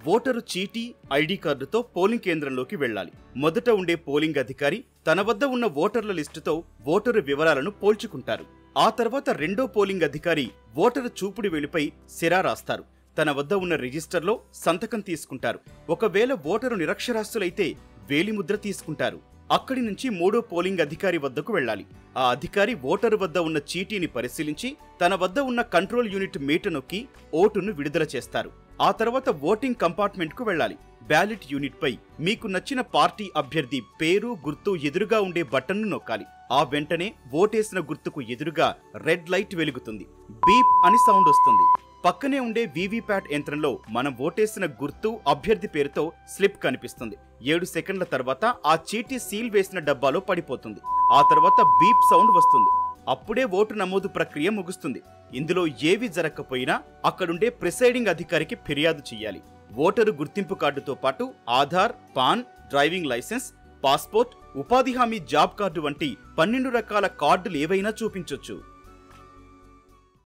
voter చీటీ ID కార్డుతో polling కేంద్రంలోకి వెళ్ళాలి మొదట ఉండే పోలింగ్ అధికారి తన వద్ద ఉన్న ఓటర్ల లిస్టుతో ఓటరు వివరాలను పోల్చుకుంటారు ఆ తర్వాత రెండో పోలింగ్ అధికారి ఓటరు చూపుడు వెలిపై సిరా రాస్తారు తన వద్ద ఉన్న రిజిస్టర్లో సంతకం తీసుకుంటారు ఒకవేళ ఓటరు నిరక్షరాస్యులైతే వేలిముద్ర తీసుకుంటారు అక్కడి నుంచి మూడో పోలింగ్ అధికారి వద్దకు వెళ్ళాలి ఆ అధికారి ఓటరు వద్ద ఉన్న చీటీని పరిశీలించి తన వద్ద ఉన్న కంట్రోల్ యూనిట్ మీట నొక్కి ఓటును విడుదల చేస్తారు ఆ తర్వాత ఓటింగ్ కంపార్ట్మెంట్ కు వెళ్ళాలి బ్యాలెట్ యూనిట్ పై మీకు నచ్చిన పార్టీ అభ్యర్థి పేరు గుర్తు ఎదురుగా ఉండే బటన్ను నొక్కాలి ఆ వెంటనే ఓటేసిన గుర్తుకు ఎదురుగా రెడ్ లైట్ వెలుగుతుంది బీప్ అని సౌండ్ వస్తుంది పక్కనే ఉండే వీవీప్యాట్ యంత్రంలో మనం ఓటేసిన గుర్తు అభ్యర్థి పేరుతో స్లిప్ కనిపిస్తుంది ఏడు సెకండ్ల తర్వాత ఆ చీటీ సీల్ వేసిన డబ్బాలో పడిపోతుంది ఆ తర్వాత బీప్ సౌండ్ వస్తుంది అప్పుడే ఓటు నమోదు ప్రక్రియ ముగుస్తుంది ఇందులో ఏవి జరగకపోయినా అక్కడుండే ప్రిసైడింగ్ అధికారికి ఫిర్యాదు చేయాలి ఓటరు గుర్తింపు కార్డుతో పాటు Aadhaar PAN driving licence passport ఉపాధి హామీ జాబ్ కార్డు వంటి పన్నెండు రకాల కార్డులు ఏవైనా చూపించొచ్చు